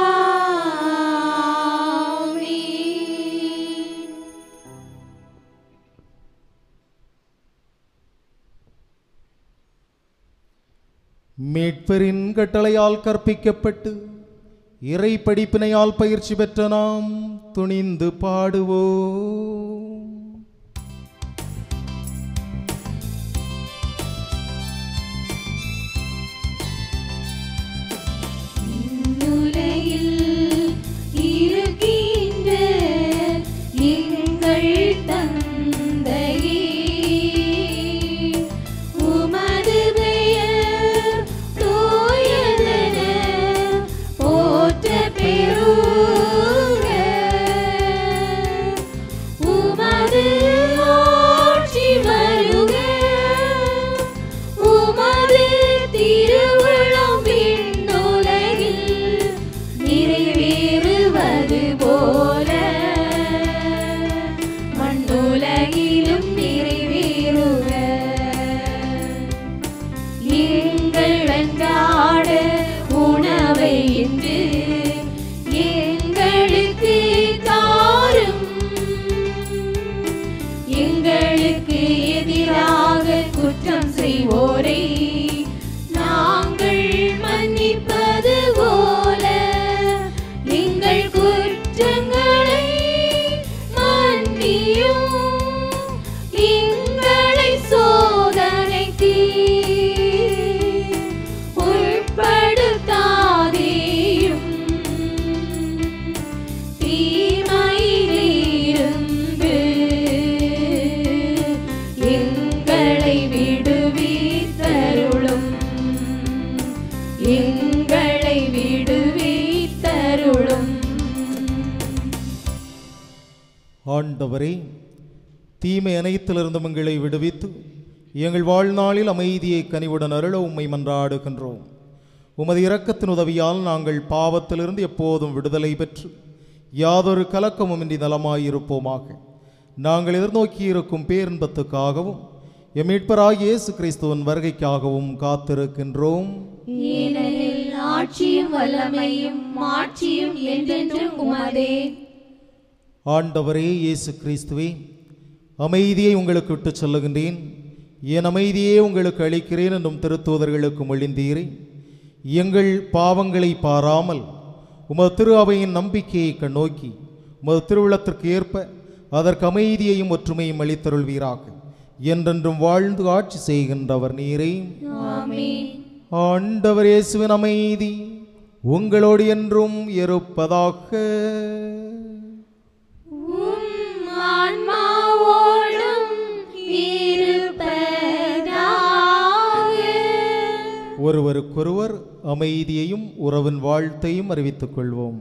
A: ஆமென்.
B: மீட்பரின் கட்டளையால் கற்பிக்கப்பட்டு இறை படிப்பினையால் பயிற்சி பெற்ற நாம் துணிந்து பாடுவோம்
A: குற்றம் செய்வோரை நாங்கள் மன்னிப்பது போல எங்கள் குற்றங்களை மன்னியும் எங்களை சோதனைக்கு உட்படுத்தாதேயும் தீமையிலிருந்து எங்களை விடுவித்தருளும் எங்களை விடுவித்தருளும்
B: ஆண்டவரே தீமை அனைத்திலிருந்தும் எங்களை விடுவித்து எங்கள் வாழ்நாளில் அமைதியை கனிவுடன் அருள உம்மை மன்றாடுகின்றோம் உமது இரக்கத்தின் உதவியால் நாங்கள் பாவத்திலிருந்து எப்போதும் விடுதலை பெற்று யாதொரு கலக்கமுமின்றி நலமாயிருப்போமாக நாங்கள் எதிர்நோக்கியிருக்கும் பேரின்பத்துக்காகவும் எம் மீட்பராகிய இயேசு கிறிஸ்துவின் வருகைக்காகவும் காத்திருக்கின்றோம்
A: ஏனெனில் ஆட்சியும் வல்லமையும் மாட்சியும் என்றென்றும் உமதே
B: ஆண்டவரே இயேசு கிறிஸ்துவே அமைதியை உங்களுக்கு விட்டுச் சொல்லுகின்றேன் என் அமைதியே உங்களுக்கு அளிக்கிறேன் என்றும் திருத்தூதர்களுக்கு மொழிந்தீரே எங்கள் பாவங்களை பாராமல் உமது திரு அவையின் நம்பிக்கையை கண்ணோக்கி உமது திருவிழத்திற்கு ஏற்ப அதற்கு அமைதியையும் ஒற்றுமையும் அளித்தருள்வீராக என்றென்றும் வாழ்ந்து ஆட்சி செய்கின்றவர் நீரே ஆண்டவர் இயேசுவின் அமைதி உங்களோடு என்றும் இருப்பதாக
A: உம் ஆன்மாவோடும் இருப்பதாக
B: ஒருவருக்கொருவர் அமைதியையும் உறவின் வாழ்த்தையும் அறிவித்துக் கொள்வோம்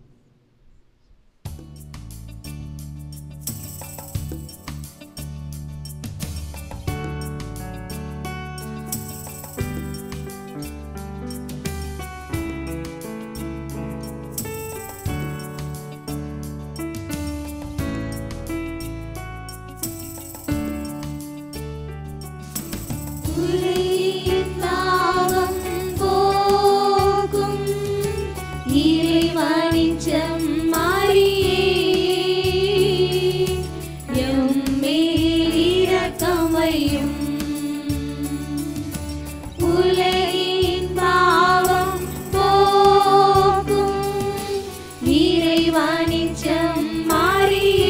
A: உலகின் தாகம் போக்கும் இறைவனின் செம்மறியே, எம்மேல் இரக்கம் வையும். உலகின் பாவம் போக்கும் இறைவனின் செம்மறியே,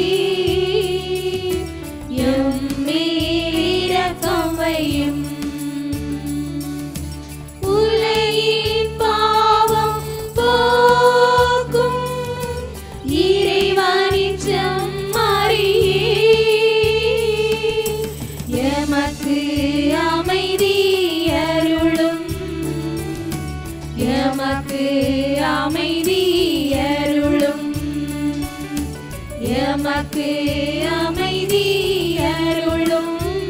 A: எம்மேல் இரக்கம் வையும். உலகின் பாவம் போக்கும் இறைவனின் செம்மறியே, எமக்கு அமைதி அருளும் எமக்கு அமைதி அருளும் எமக்கு அமைதி அருளும்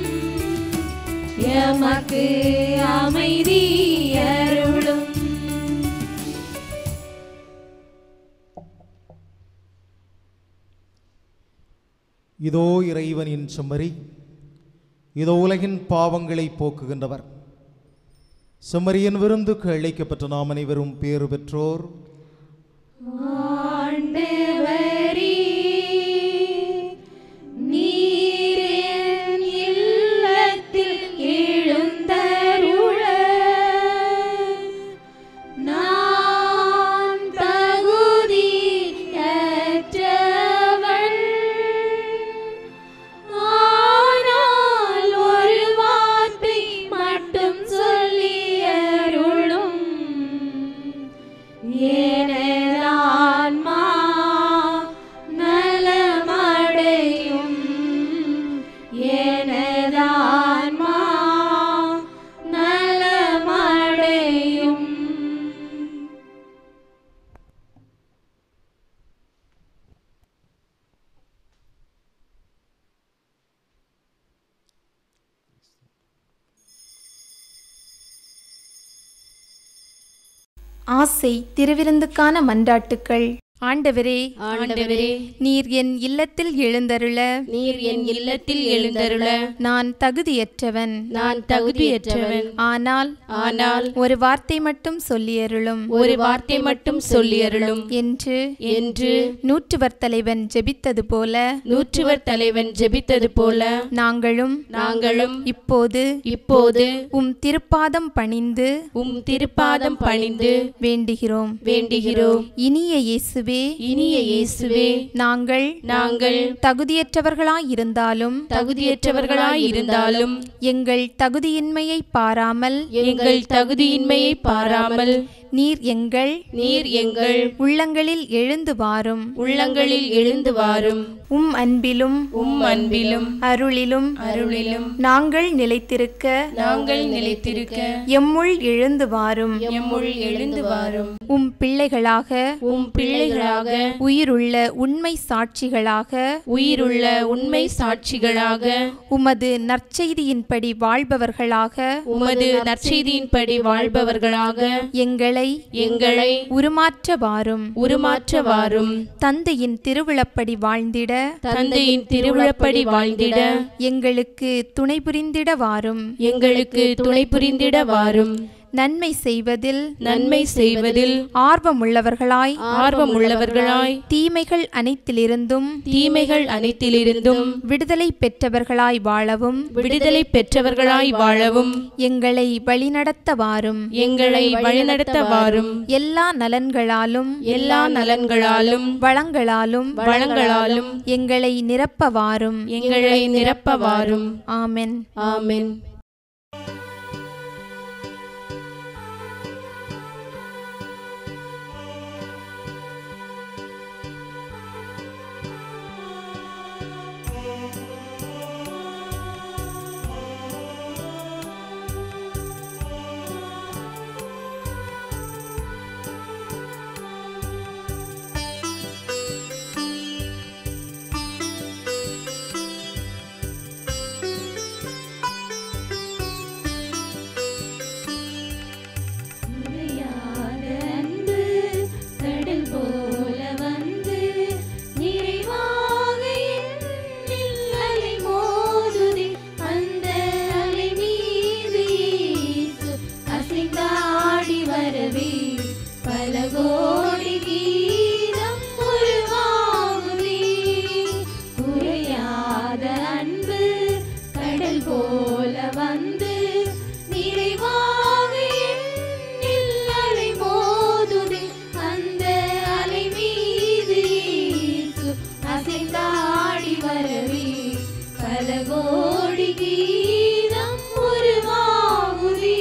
A: எமக்கு அமைதி அருளும்
B: இதோ இறைவனின் செம்மறி இதோ உலகின் பாவங்களை போக்குகின்றவர் செம்மறியின் விருந்துக்கு அழைக்கப்பட்ட நாம் அனைவரும் பேறு பெற்றோர்
A: ஆண்டவரே நீர் என் இல்லத்தில் எழுந்தருள நான் தகுதியற்றவன் ஆனால் ஒரு வார்த்தை மட்டும் சொல்லி அருளும் ஏனென்றான்மா நலமடையும் ஏனென்றான்மா நலமடையும்
G: ஆசை திருவிருந்துக்கான மன்றாட்டுக்கள் ஆண்டவரே
E: ஆண்டவரே
G: நீர் என் இல்லத்தில் எழுந்தருள
E: நீர் என் இல்லத்தில் எழுந்தருள
G: நான் தகுதியற்றவன்
E: நான் தகுதியற்றவன்
G: ஆனால்
E: ஆனால்
G: ஒரு வார்த்தை மட்டும் சொல்லியருளும்
E: ஒரு வார்த்தை மட்டும் சொல்லியருளும்
G: என்று
E: என்று
G: நூற்றுவர் தலைவன் ஜெபித்தது போல
E: நூற்றுவர் தலைவன் ஜெபித்தது போல
G: நாங்களும்
E: நாங்களும்
G: இப்போது
E: இப்போது
G: உம் திருப்பாதம் பணிந்து
E: உம் திருப்பாதம் பணிந்து
G: வேண்டுகிறோம்
E: வேண்டுகிறோம்
G: இனிய இயேசுவே
E: இனிய இயேசுவே
G: நாங்கள்
E: நாங்கள்
G: தகுதியற்றவர்களாயிருந்தாலும்
E: தகுதியற்றவர்களாயிருந்தாலும்
G: எங்கள் தகுதியின்மையை பாராமல்
E: எங்கள் தகுதியின்மையை பாராமல்
G: நீர் எங்கள்
E: நீர் எங்கள்
G: உள்ளங்களில் எழுந்து வாரும்
E: உள்ளங்களில் எழுந்து வாரும்
G: உம் அன்பிலும்
E: உம் அன்பிலும்
G: அருளிலும்
E: அருளிலும்
G: நாங்கள் நிலைத்திருக்க
E: நாங்கள் நிலைத்திருக்க
G: எம்முள் எழுந்து வாரும்
E: எம்முள் எழுந்து வாரும்
G: உம் பிள்ளைகளாக
E: உம் பிள்ளைகளாக
G: உயிருள்ள உண்மை சாட்சிகளாக
E: உயிருள்ள உண்மை சாட்சிகளாக
G: உமது நற்செய்தியின்படி வாழ்பவர்களாக
E: உமது நற்செய்தியின்படி வாழ்பவர்களாக
G: எங்களை
E: எங்களை
G: உருமாற்ற வாரும்
E: உருமாற்ற வாரும்
G: தந்தையின் திருவிழப்படி வாழ்ந்திட
E: தந்தையின் திருவிழப்படி வாழ்ந்திட
G: எங்களுக்கு துணை புரிந்திட வாரும்
E: எங்களுக்கு துணை புரிந்திட வாரும்
G: நன்மை செய்வதில்
E: நன்மை செய்வதில்
G: ஆர்வமுள்ளவர்களாய்
E: ஆர்வமுள்ளவர்களாய்
G: தீமைகள் அனைத்திலிருந்தும்
E: தீமைகள் அனைத்திலிருந்தும்
G: விடுதலை பெற்றவர்களாய் வாழவும்
E: விடுதலை பெற்றவர்களாய் வாழவும்
G: எங்களை வழிநடத்த வாரும்
E: எங்களை வழிநடத்த வாரும்
G: எல்லா நலன்களாலும்
E: எல்லா நலன்களாலும்
G: வளங்களாலும்
E: வளங்களாலும்
G: எங்களை நிரப்ப வாரும்
E: எங்களை நிரப்ப வாரும்
G: ஆமென்
E: ஆமென்
A: அன்பு கடல் போல வந்து நிறைவாக என்னில் அலை மோதுதே அந்த அலை மீது இயேசு அசைந்தாடி வரவே பல கோடி கீதம் உருவாகுதே குறையாத அன்பு கடல் போல வந்து நிறைவாக என்னில் அலை மோதுதே அந்த அலை மீது இயேசு அசைந்தாடி வரவே பல கோடி கீதம் உருவாகுதே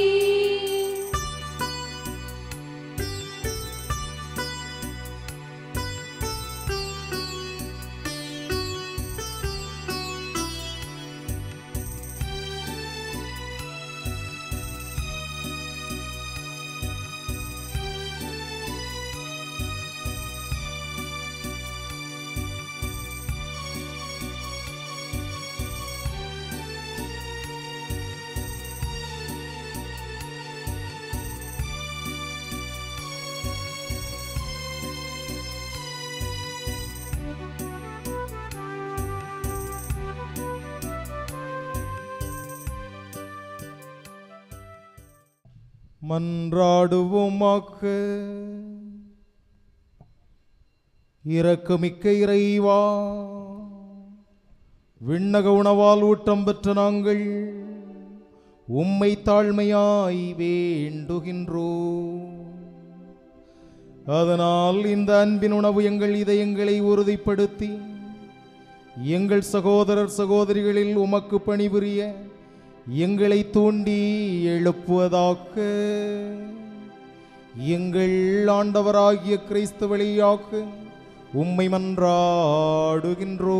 B: மன்றாடுவோமாக்க இரக்கமிக்க இறைவா விண்ணக உணவால் ஊட்டம் பெற்ற நாங்கள் உம்மை தாழ்மையாய் வேண்டுகின்றோ அதனால் இந்த அன்பின் உணவு எங்கள் இதயங்களை உறுதிப்படுத்தி எங்கள் சகோதரர் சகோதரிகளில் உமக்கு பணிபுரிய எங்களை தூண்டி எழுப்புவதாக எங்கள் ஆண்டவராகிய கிறிஸ்து வழியாக உம்மை மன்றாடுகின்றோ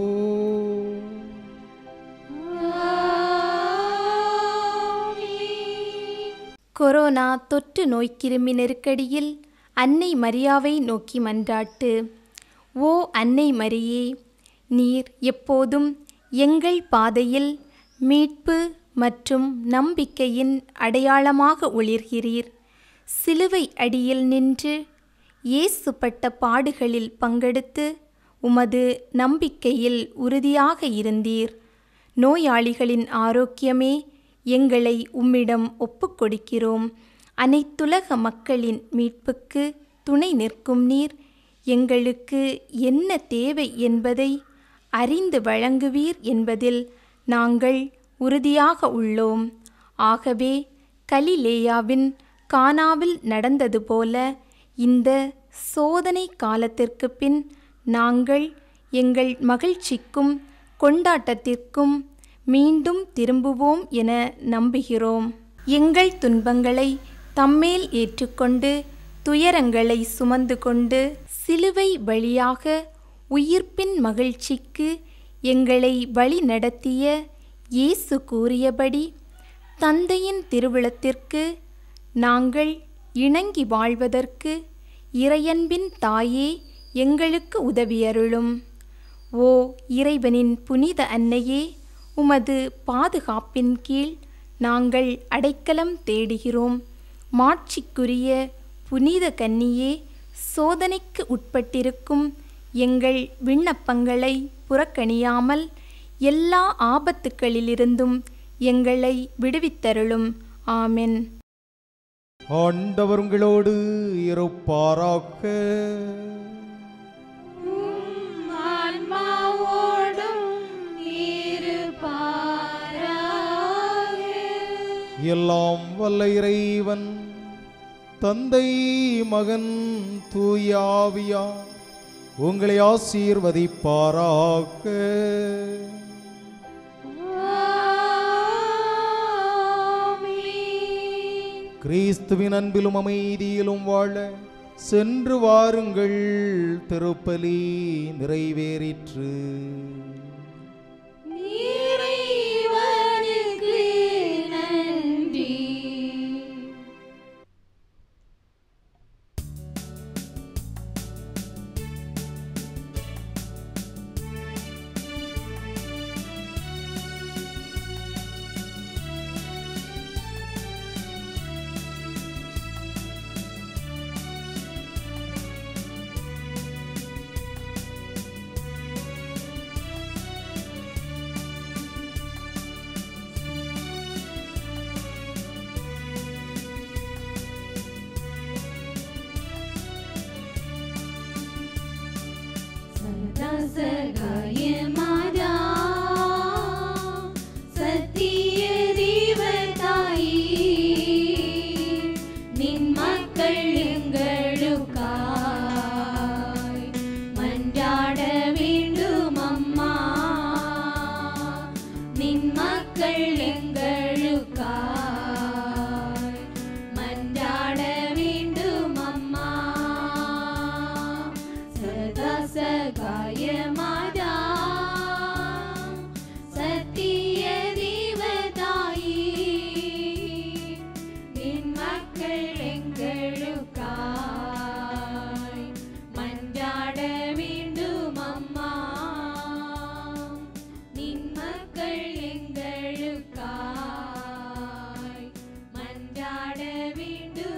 G: கொரோனா தொற்று நோய்க்கிருமி நெருக்கடியில் அன்னை மரியாவை நோக்கி மன்றாட்டு ஓ அன்னை மரியே நீர் எப்போதும் எங்கள் பாதையில் மீட்பு மற்றும் நம்பிக்கையின் அடையாளமாக ஒளிர்கிறீர் சிலுவை அடியில் நின்று இயேசு பட்ட பாடுகளில் பங்கெடுத்து உமது நம்பிக்கையில் உறுதியாக இருந்தீர் நோயாளிகளின் ஆரோக்கியமே எங்களை உம்மிடம் ஒப்புக்கொடுக்கிறோம் அனைத்துலக மக்களின் மீட்புக்கு துணை நிற்கும் நீர் எங்களுக்கு என்ன தேவை என்பதை அறிந்து வழங்குவீர் என்பதில் நாங்கள் உறுதியாக உள்ளோம் ஆகவே கலிலேயாவின் கானாவில் நடந்தது போல இந்த சோதனை காலத்திற்கு பின் நாங்கள் எங்கள் மகிழ்ச்சிக்கும் கொண்டாட்டத்திற்கும் மீண்டும் திரும்புவோம் என நம்புகிறோம் எங்கள் துன்பங்களை தம்மேல் ஏற்றுக்கொண்டு துயரங்களை சுமந்து கொண்டு சிலுவை வழியாக உயிர்ப்பின் மகிழ்ச்சிக்கு எங்களை வழி நடத்திய இயேசு கூறியபடி தந்தையின் திருவிழத்திற்கு நாங்கள் இணங்கி வாழ்வதற்கு இறையன்பின் தாயே எங்களுக்கு உதவியருளும் ஓ இறைவனின் புனித அன்னையே உமது பாதுகாப்பின் கீழ் நாங்கள் அடைக்கலம் தேடுகிறோம் மாட்சிக்குரிய புனித கன்னியே சோதனைக்கு உட்பட்டிருக்கும் எங்கள் விண்ணப்பங்களை புறக்கணியாமல் எல்லா ஆபத்துக்களிலிருந்தும் எங்களை விடுவித்தருளும் ஆமென்
B: ஆண்டவர் உங்களோடு இருப்பாராக
A: ஆன்மாவோடும் இருப்பாராக
B: எல்லாம் வல்ல இறைவன் தந்தை மகன் தூயாவியா உங்களை ஆசீர்வதிப்பாராக
A: ஆமென்.
B: கிறிஸ்துவின் அன்பிலும் அமைதியிலும் வாழ சென்று வாருங்கள் திருப்பலி நிறைவேறிற்று
A: இறைவனுக்கு நன்றி சதா சகாய மாதா சத்திய தேவதாயி நின் மக்கள் எங்களுக்காய் மன்றாட வேண்டும் அம்மா நின் மக்கள் எங்களுக்காய் மன்றாட வேண்டும் அம்மா சதா சகாய மாதா சத்திய தேவதாயி நின் மக்கள் எங்களுக்காய் மன்றாட வேண்டும் அம்மா நின் மக்கள் எங்களுக்காய் மன்றாட வேண்டும்